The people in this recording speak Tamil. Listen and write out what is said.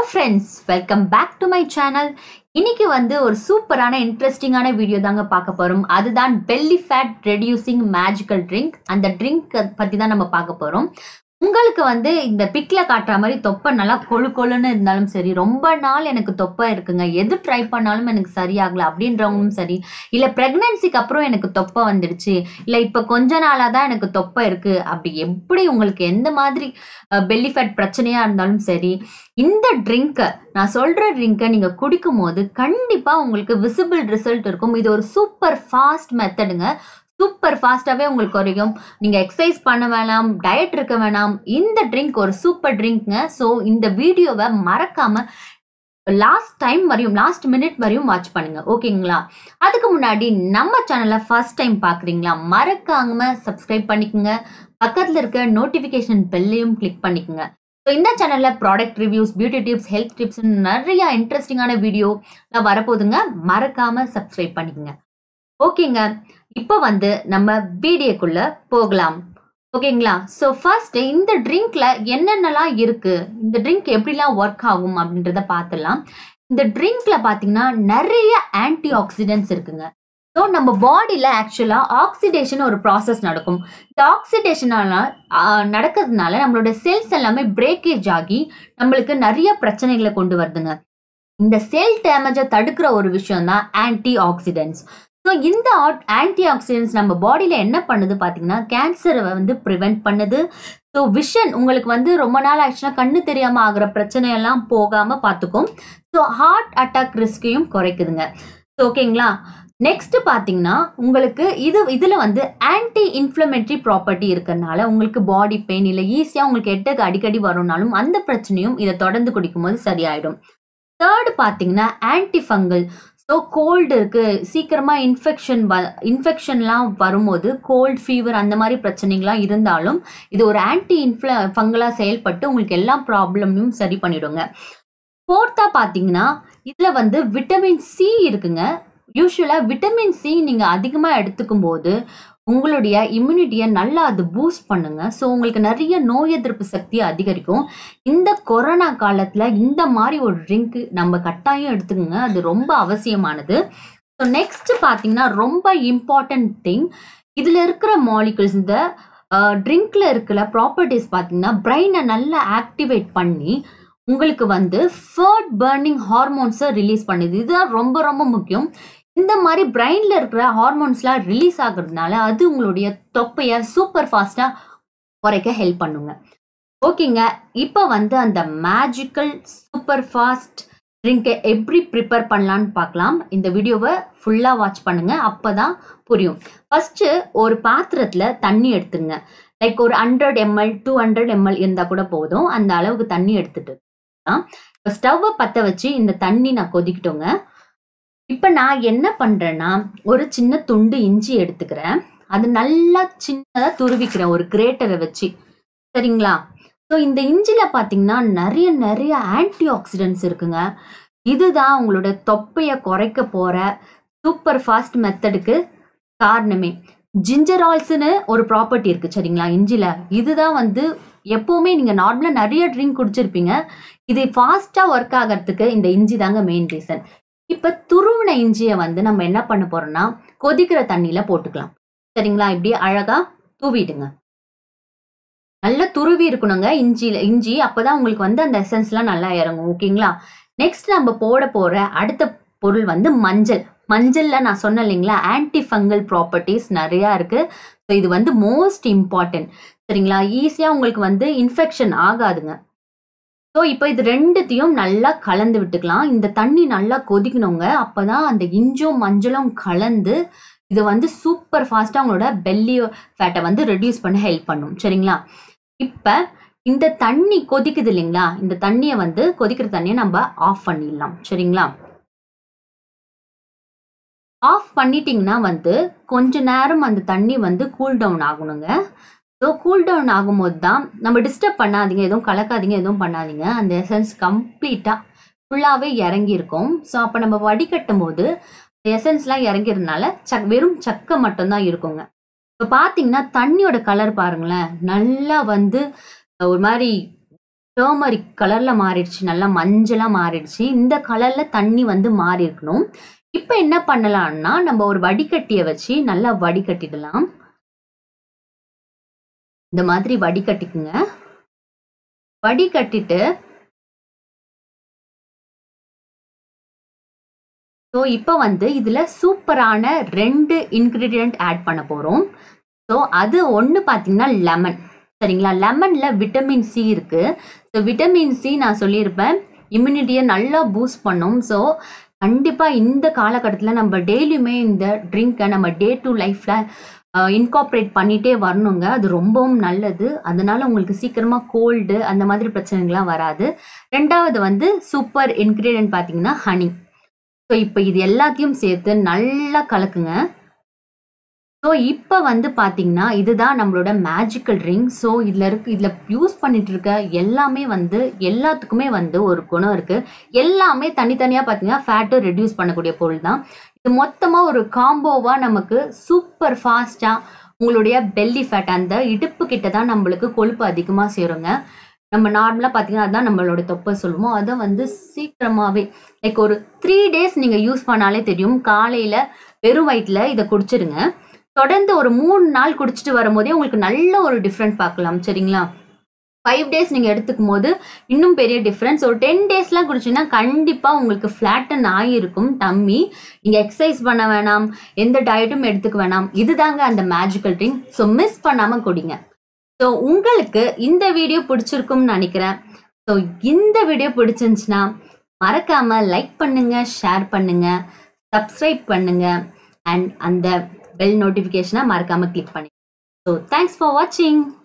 friends welcome back to my channel இன்னைக்கு வந்து ஒரு சூப்பரான இன்ட்ரெஸ்டிங்கான வீடியோ தாங்க பார்க்க போறோம் அதுதான் belly fat reducing magical drink அந்த ட்ரிங்க் பத்தி தான் நம்ம பார்க்க போறோம் உங்களுக்கு வந்து இந்த பிக்ல காட்டுற மாதிரி தொப்பை நல்லா கொழு கொழுன்னு இருந்தாலும் சரி ரொம்ப நாள் எனக்கு தொப்பை இருக்குங்க எது ட்ரை பண்ணாலும் எனக்கு சரியாகல அப்படின்றவங்களும் சரி இல்ல பிரெக்னன்சிக்கு அப்புறம் எனக்கு தொப்பை வந்துடுச்சு இல்ல இப்ப கொஞ்ச நாளா தான் எனக்கு தொப்பை இருக்கு அப்படி எப்படி உங்களுக்கு எந்த மாதிரி பெல்லி ஃபேட் பிரச்சனையா இருந்தாலும் சரி இந்த ட்ரிங்கை நான் சொல்ற ட்ரிங்கை நீங்க குடிக்கும் போது கண்டிப்பா உங்களுக்கு விசிபிள் ரிசல்ட் இருக்கும் இது ஒரு சூப்பர் ஃபாஸ்ட் மெத்தடுங்க சூப்பர் ஃபாஸ்ட்டாகவே உங்களுக்கு குறையும் நீங்கள் எக்ஸசைஸ் பண்ண வேணாம் டயட் இருக்க வேணாம் இந்த ட்ரிங்க் ஒரு சூப்பர் ட்ரிங்க்ங்க ஸோ இந்த வீடியோவை மறக்காம லாஸ்ட் டைம் வரையும் லாஸ்ட் மினிட் வரையும் வாட்ச் பண்ணுங்க ஓகேங்களா அதுக்கு முன்னாடி நம்ம சேனலை ஃபர்ஸ்ட் டைம் பார்க்குறீங்களா மறக்காம சப்ஸ்கிரைப் பண்ணிக்கோங்க பக்கத்தில் இருக்க நோட்டிஃபிகேஷன் பெல்லையும் கிளிக் பண்ணிக்கோங்க ஸோ இந்த சேனலில் product reviews beauty tips health tips நிறைய இன்ட்ரெஸ்டிங்கான வீடியோ வரப்போகுதுங்க மறக்காம சப்ஸ்கிரைப் பண்ணிக்கோங்க ஓகேங்க இப்போ வந்து நம்ம வீடியோக்குள்ள போகலாம் ஓகேங்களா ஸோ ஃபர்ஸ்ட் இந்த ட்ரிங்க்ல என்னென்னலாம் இருக்கு இந்த ட்ரிங்க் எப்படிலாம் ஒர்க் ஆகும் அப்படின்றத பார்த்துடலாம் இந்த ட்ரிங்க்ல பார்த்தீங்கன்னா நிறைய ஆன்டி ஆக்சிடென்ட்ஸ் இருக்குங்க ஸோ நம்ம பாடியில் ஆக்சுவலாக ஆக்சிடேஷன் ஒரு ப்ராசஸ் நடக்கும் இந்த ஆக்சிடேஷனால நடக்கிறதுனால நம்மளோட செல்ஸ் எல்லாமே பிரேக்கேஜ் ஆகி நம்மளுக்கு நிறைய பிரச்சனைகளை கொண்டு வருதுங்க இந்த செல் டேமேஜை தடுக்கிற ஒரு விஷயம் தான் ஆன்டி ஆக்சிடென்ட்ஸ் ஸோ இந்த ஆன்டி ஆக்சிடென்ட்ஸ் நம்ம பாடியில் என்ன பண்ணுது பார்த்தீங்கன்னா கேன்சரை வந்து ப்ரிவெண்ட் பண்ணுது ஸோ விஷன் உங்களுக்கு வந்து ரொம்ப நாள் ஆச்சுன்னா கண்ணு தெரியாமல் ஆகிற பிரச்சனையெல்லாம் போகாமல் பார்த்துக்கும் ஸோ ஹார்ட் அட்டாக் ரிஸ்கையும் குறைக்குதுங்க ஸோ ஓகேங்களா நெக்ஸ்ட் பார்த்தீங்கன்னா உங்களுக்கு இது இதில் வந்து ஆன்டி இன்ஃப்ளமேட்டரி ப்ராப்பர்ட்டி இருக்கிறதுனால உங்களுக்கு பாடி பெயின் இல்லை ஈஸியாக உங்களுக்கு எட்டுக்கு அடிக்கடி வரும்னாலும் அந்த பிரச்சனையும் இதை தொடர்ந்து குடிக்கும்போது சரியாயிடும் தேர்டு பார்த்தீங்கன்னா ஆன்டி ஃபங்கல் ஸோ கோல்டு இருக்கு சீக்கிரமா இன்ஃபெக்ஷன் வ இன்ஃபெக்ஷன்லாம் வரும்போது கோல்ட் ஃபீவர் அந்த மாதிரி பிரச்சனைகள்லாம் இருந்தாலும் இது ஒரு ஆன்டி இன்ஃப்ள ஃபங்கலாக செயல்பட்டு உங்களுக்கு எல்லா ப்ராப்ளமையும் சரி பண்ணிடுங்க ஃபோர்த்தா பார்த்தீங்கன்னா இதில் வந்து விட்டமின் சி இருக்குங்க யூஸ்வலாக விட்டமின் சி நீங்கள் அதிகமாக எடுத்துக்கும் போது உங்களுடைய இம்யூனிட்டியை நல்லா அது பூஸ்ட் பண்ணுங்க ஸோ உங்களுக்கு நிறைய நோய் எதிர்ப்பு சக்தியை அதிகரிக்கும் இந்த கொரோனா காலத்தில் இந்த மாதிரி ஒரு ட்ரிங்க் நம்ம கட்டாயம் எடுத்துக்கோங்க அது ரொம்ப அவசியமானது ஸோ நெக்ஸ்ட் பார்த்தீங்கன்னா ரொம்ப இம்பார்ட்டன்ட் திங் இதில் இருக்கிற மாலிகுல்ஸ் இந்த ட்ரிங்க்ல இருக்கிற ப்ராப்பர்ட்டிஸ் பார்த்தீங்கன்னா பிரெயினை நல்லா ஆக்டிவேட் பண்ணி உங்களுக்கு வந்து ஃபர்ட் பர்னிங் ஹார்மோன்ஸை ரிலீஸ் பண்ணுது இதுதான் ரொம்ப ரொம்ப முக்கியம் இந்த மாதிரி பிரெயின்ல இருக்கிற ஹார்மோன்ஸ்லாம் ரிலீஸ் ஆகுறதுனால அது உங்களுடைய தொப்பையை சூப்பர் ஃபாஸ்ட்டாக குறைக்க ஹெல்ப் பண்ணுங்க ஓகேங்க இப்போ வந்து அந்த மேஜிக்கல் சூப்பர் ஃபாஸ்ட் ட்ரிங்கை எப்படி ப்ரிப்பேர் பண்ணலான்னு பார்க்கலாம் இந்த வீடியோவை ஃபுல்லாக வாட்ச் பண்ணுங்க அப்போ தான் புரியும் ஃபஸ்ட்டு ஒரு பாத்திரத்தில் தண்ணி எடுத்துங்க லைக் ஒரு hundred ML two hundred ML இருந்தால் கூட போதும் அந்த அளவுக்கு தண்ணி எடுத்துட்டு இப்போ ஸ்டவ்வை பற்ற வச்சு இந்த தண்ணி நான் கொதிக்கிட்டோங்க இப்போ நான் என்ன பண்ணுறேன்னா ஒரு சின்ன துண்டு இஞ்சி எடுத்துக்கிறேன் அது நல்லா சின்னதாக துருவிக்கிறேன் ஒரு கிரேட்டரை வச்சு சரிங்களா ஸோ இந்த இஞ்சியில் பார்த்தீங்கன்னா நிறைய நிறைய ஆன்டி ஆக்சிடென்ட்ஸ் இருக்குங்க இதுதான் உங்களோட தொப்பையை குறைக்க போகிற சூப்பர் ஃபாஸ்ட் மெத்தடுக்கு காரணமே ஜிஞ்சரால்ஸ்னு ஒரு ப்ராப்பர்ட்டி இருக்குது சரிங்களா இஞ்சியில் இதுதான் வந்து எப்போவுமே நீங்கள் நார்மலாக நிறைய ட்ரிங்க் குடிச்சிருப்பீங்க இது ஃபாஸ்ட்டாக ஒர்க் ஆகிறதுக்கு இந்த இஞ்சி தாங்க மெயின் ரீசன் இப்போ துருவின இஞ்சியை வந்து நம்ம என்ன பண்ண போறோம்னா கொதிக்கிற தண்ணியில போட்டுக்கலாம் சரிங்களா இப்படி அழகா தூவிடுங்க நல்லா துருவி இருக்கணுங்க இஞ்சியில இஞ்சி அப்பதான் உங்களுக்கு வந்து அந்த எசன்ஸ்லாம் நல்லா இறங்கும் ஓகேங்களா நெக்ஸ்ட் நம்ம போட போற அடுத்த பொருள் வந்து மஞ்சள் மஞ்சள்ல நான் சொன்னேன் இல்லைங்களா ஆன்டி ஃபங்கல் ப்ராப்பர்ட்டிஸ் நிறையா இருக்கு ஸோ இது வந்து மோஸ்ட் இம்பார்ட்டன்ட் சரிங்களா ஈஸியாக உங்களுக்கு வந்து இன்ஃபெக்ஷன் ஆகாதுங்க ஸோ இப்போ இது ரெண்டுத்தையும் நல்லா கலந்து விட்டுக்கலாம் இந்த தண்ணி நல்லா கொதிக்கணுங்க அப்போதான் அந்த இஞ்சும் மஞ்சளும் கலந்து இது வந்து சூப்பர் ஃபாஸ்ட்டாக உங்களோட பெல்லி ஃபேட்டை வந்து ரெடியூஸ் பண்ண ஹெல்ப் பண்ணும் சரிங்களா இப்போ இந்த தண்ணி கொதிக்குது இல்லைங்களா இந்த தண்ணியை வந்து கொதிக்கிற தண்ணியை நம்ம ஆஃப் பண்ணிடலாம் சரிங்களா ஆஃப் பண்ணிட்டீங்கன்னா வந்து கொஞ்ச நேரம் அந்த தண்ணி வந்து கூல் டவுன் ஆகணுங்க ஸோ கூல் டவுன் ஆகும்போது தான் நம்ம டிஸ்டர்ப் பண்ணாதீங்க எதுவும் கலக்காதீங்க எதுவும் பண்ணாதீங்க அந்த எசன்ஸ் கம்ப்ளீட்டாக ஃபுல்லாகவே இறங்கியிருக்கும் ஸோ அப்போ நம்ம வடிகட்டும் போது எசன்ஸ்லாம் இறங்கிறதுனால சக் வெறும் சக்கை மட்டும்தான் இருக்குங்க இப்போ பார்த்தீங்கன்னா தண்ணியோட கலர் பாருங்களேன் நல்லா வந்து ஒரு மாதிரி டர்மரிக் கலர்ல மாறிடுச்சு நல்லா மஞ்சளா மாறிடுச்சு இந்த கலர்ல தண்ணி வந்து மாறி இருக்கணும் இப்போ என்ன பண்ணலாம்னா நம்ம ஒரு வடிகட்டியை வச்சு நல்லா வடிகட்டிடலாம் இந்த மாதிரி வடிகட்டிக்குங்க வடிகட்டிட்டு ஸோ இப்போ வந்து இதில் சூப்பரான ரெண்டு இன்க்ரீடியண்ட் ஆட் பண்ண போகிறோம் ஸோ அது ஒன்று பார்த்தீங்கன்னா லெமன் சரிங்களா லெமனில் விட்டமின் சி இருக்குது ஸோ விட்டமின் சி நான் சொல்லியிருப்பேன் இம்யூனிட்டியை நல்லா பூஸ்ட் பண்ணும் ஸோ கண்டிப்பாக இந்த காலகட்டத்தில் நம்ம டெய்லியுமே இந்த ட்ரிங்கை நம்ம டே டு லைஃப்பில் இன்கார்ப்ரேட் பண்ணிகிட்டே வரணுங்க அது ரொம்பவும் நல்லது அதனால உங்களுக்கு சீக்கிரமாக கோல்டு அந்த மாதிரி பிரச்சனைகள்லாம் வராது ரெண்டாவது வந்து சூப்பர் இன்க்ரீடியன்ட் பார்த்தீங்கன்னா ஹனி ஸோ இப்போ இது எல்லாத்தையும் சேர்த்து நல்லா கலக்குங்க ஸோ இப்போ வந்து பார்த்தீங்கன்னா இதுதான் நம்மளோட மேஜிக்கல் ரிங் ஸோ இதில் இருக்கு இதில் யூஸ் பண்ணிட்டு இருக்க எல்லாமே வந்து எல்லாத்துக்குமே வந்து ஒரு குணம் இருக்குது எல்லாமே தனித்தனியாக பார்த்தீங்கன்னா ஃபேட்டை ரெடியூஸ் பண்ணக்கூடிய பொருள் தான் இது மொத்தமாக ஒரு காம்போவாக நமக்கு சூப்பர் ஃபாஸ்ட்டாக உங்களுடைய பெல்லி ஃபேட் அந்த இடுப்பு கிட்ட தான் நம்மளுக்கு கொழுப்பு அதிகமாக சேருங்க நம்ம நார்மலாக பார்த்தீங்கன்னா அதான் நம்மளோட தொப்பை சொல்லுவோம் அதை வந்து சீக்கிரமாகவே லைக் ஒரு த்ரீ டேஸ் நீங்கள் யூஸ் பண்ணாலே தெரியும் காலையில் வெறும் வயிற்றில் இதை குடிச்சிருங்க தொடர்ந்து ஒரு மூணு நாள் குடிச்சிட்டு வரும்போதே உங்களுக்கு நல்ல ஒரு டிஃப்ரெண்ட் பார்க்கலாம் சரிங்களா ஃபைவ் டேஸ் நீங்கள் எடுத்துக்கும் போது இன்னும் பெரிய டிஃப்ரென்ஸ் ஒரு டென் டேஸ்லாம் குடிச்சிங்கன்னா கண்டிப்பாக உங்களுக்கு ஃப்ளாட்டன் ஆகிருக்கும் டம்மி நீங்கள் எக்ஸசைஸ் பண்ண வேணாம் எந்த டயட்டும் எடுத்துக்க வேணாம் இதுதாங்க அந்த மேஜிக்கல் ட்ரிங்க் ஸோ மிஸ் பண்ணாமல் குடிங்க ஸோ உங்களுக்கு இந்த வீடியோ பிடிச்சிருக்கும்னு நினைக்கிறேன் ஸோ இந்த வீடியோ பிடிச்சிருந்துச்சுன்னா மறக்காம லைக் பண்ணுங்க ஷேர் பண்ணுங்க சப்ஸ்கிரைப் பண்ணுங்க அண்ட் அந்த பெல் நோட்டிஃபிகேஷனை மறக்காம கிளிக் பண்ணுங்க ஸோ தேங்க்ஸ் ஃபார் வாட்சிங்